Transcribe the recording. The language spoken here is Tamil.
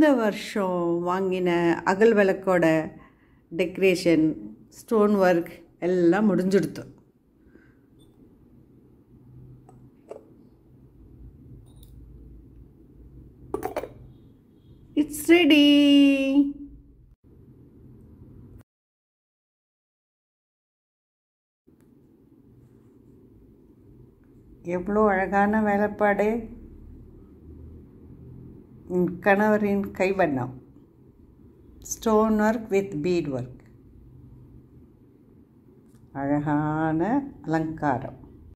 வருஷம் வாங்கின அகல் விளக்கோட டெக்கரேஷன் ஸ்டோன் ஒர்க் எல்லாம் முடிஞ்சுடுத்து இட்ஸ் ரெடி எவ்வளோ அழகான வேலைப்பாடு என் கணவரின் கைவண்ணம் stone work with bead work அழகான அலங்காரம்